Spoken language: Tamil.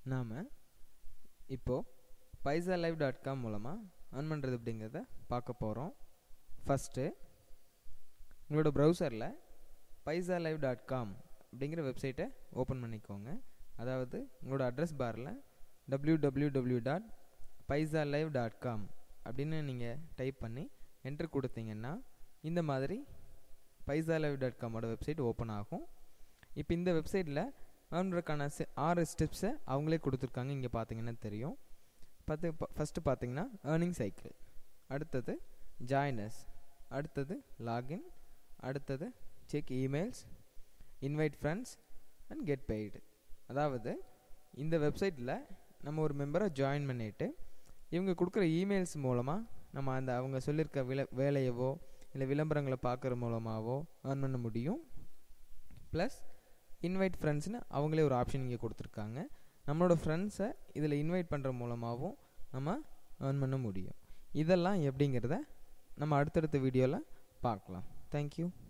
நாம் இப்போது பைசா லைவ் டாட் காம் மூலமாக earn பண்ணுறது அப்படிங்கிறத பார்க்க போகிறோம் ஃபஸ்ட்டு உங்களோட ப்ரௌசரில் பைசா லைவ் டாட் காம் அப்படிங்கிற வெப்சைட்டை ஓப்பன் பண்ணிக்கோங்க அதாவது உங்களோட அட்ரஸ் பாரில் W W W dot Paisa live dot com அப்படின்னு நீங்கள் டைப் பண்ணி என்ட்ரு கொடுத்தீங்கன்னா இந்த மாதிரி பைசா லைவ் டாட் காமோட வெப்சைட் ஓப்பன் ஆகும் இப்போ இந்த வெப்சைட்டில் ஏர்ன்றதுக்கான ஆறு ஸ்டெப்ஸை அவங்களே கொடுத்துருக்காங்க இங்கே பார்த்தீங்கன்னா தெரியும் பார்த்து ஃபஸ்ட்டு பார்த்தீங்கன்னா ஏர்னிங் சைக்கிள் அடுத்தது ஜாயினஸ் அடுத்தது லாகின் அடுத்தது check emails invite friends and get paid அதாவது இந்த வெப்சைட்டில் நம்ம ஒரு மெம்பரை ஜாயின் பண்ணிவிட்டு இவங்க கொடுக்குற இமெயில்ஸ் மூலமாக நம்ம அந்த அவங்க சொல்லியிருக்க வில வேலையவோ இல்லை விளம்பரங்களை பார்க்குற மூலமாகவோ ஏர்ன் பண்ண முடியும் ப்ளஸ் இன்வைட் ஃப்ரெண்ட்ஸ்னு அவங்களே ஒரு ஆப்ஷன் இங்கே கொடுத்துருக்காங்க நம்மளோட ஃப்ரெண்ட்ஸை இதில் இன்வைட் பண்ணுற மூலமாகவும் நம்ம ஏர்ன் பண்ண முடியும் இதெல்லாம் எப்படிங்கிறத நம்ம அடுத்தடுத்த வீடியோவில் பார்க்கலாம் தேங்க்யூ